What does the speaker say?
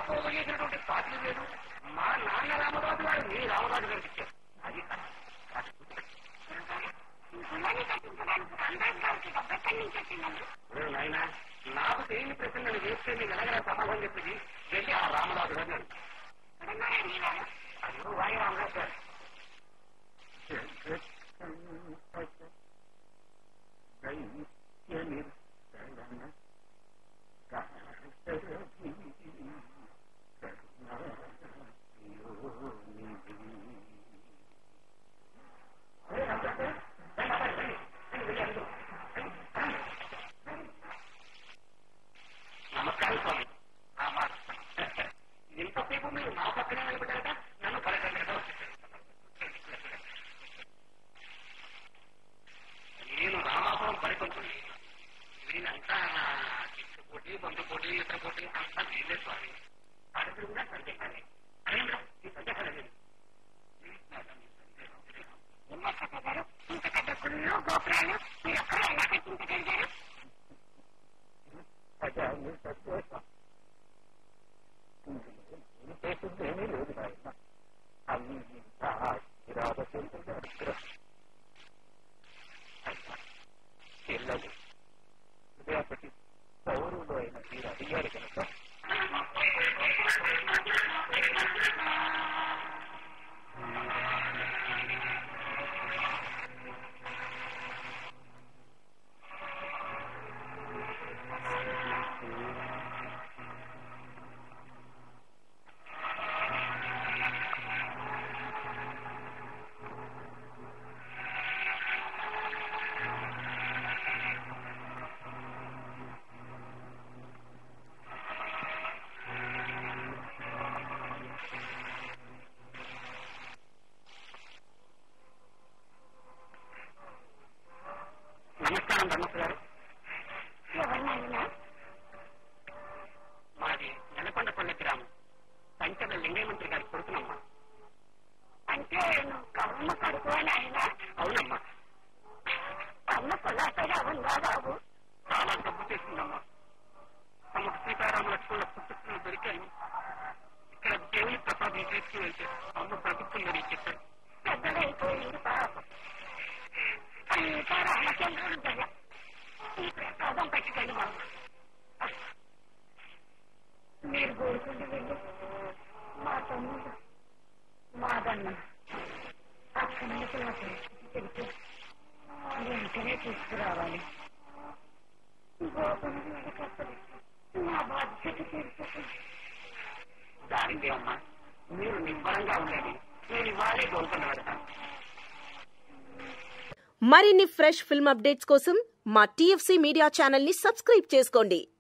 పోగొట్టేసినటువంటి పాటలు లేదు మా నాన్న రామరాజు గారు మీ రామరాజు గారికి ఇచ్చారు అది కాదు. కాదు. గుళ్ళని కట్టించడానికి రామరాజు గారికి డబ్బు ఎక్కడి నుంచి వచ్చిందండి ఓ నాయనా నాకు తెలియని ప్రశ్న నన్ను వేస్తే నీకు ఎలాగైనా సమాధానం చెప్పింది వెళ్ళి ఆ రామరాజు గారిని అడుగు. ఎక్కడున్నారండి గారు అయ్యో వాయి రామరాజు గారు నమస్కారం స్వామి ఇంతసేపు మీరు నా పక్కనే నిలబడ్డారట నన్ను పలకండి నేను రామాపురం పరిపంచుని వీళ్ళంతా చిచ్చు పోటీ బంధు పోటీ ఇతర పోటీ అంతా వీళ్ళే స్వామి అడుగులు కూడా సందేహాలే అదేంద్ర ఈ సందేహాలే లేదు ఎన్నెక్క గారు ఇంత పెద్ద గుళ్ళు గోపురాలు మీరు ఒక్కరు ఎలా కట్టించగలిగారు చేసిందేమీ లేదు నాయన అంతా కిరాతశీలుగా పిల్లలు రేపటి పౌరులు అయిన మీరు అడిగారు కనుక నమస్కారం ధర్మస్ గారు ఎవరినైనా మాది నెలకొండపల్లి గ్రామం పంచల లింగయ్య మంత్రి గారి కొడుకునమ్మా అంటే నువ్వు కర్మ కడుపు అని ఆయన అవునమ్మా కర్మ కులాసగా ఉందా బాబు చాలా డబ్బు చేసిందమ్మా తమకు సీతారామ లక్ష్మణుల పుస్తకాలు దొరికాయి ఇక్కడ దేవుని ప్రసాదం తీసుకువెళ్తే అమ్మ బ్రతుకుందని చెప్పారు పెద్దదైపోయింది పాపం అంతా రామచంద్రుడు దయ ఈ ప్రసాదం పట్టుకెళ్ళి బాబు మీరు కోరుకుంటూ వెళ్ళి మా తమ్ముడు మాదన్న అక్కడే తెలిసి వెంటనే తీసుకురావాలి గోపురం వెనకప్పుడు నా బాధ్యత తీరుతుంది దానిదే అమ్మా మీరు నిబ్బరంగా ఉండండి నేను ఇవాళే గోల్కొండ పెడతాను మరిన్ని ఫ్రెష్ ఫిల్మ్ అప్డేట్స్ కోసం మా టీఎఫ్సీ మీడియా ఛానల్ ని సబ్స్క్రైబ్ చేసుకోండి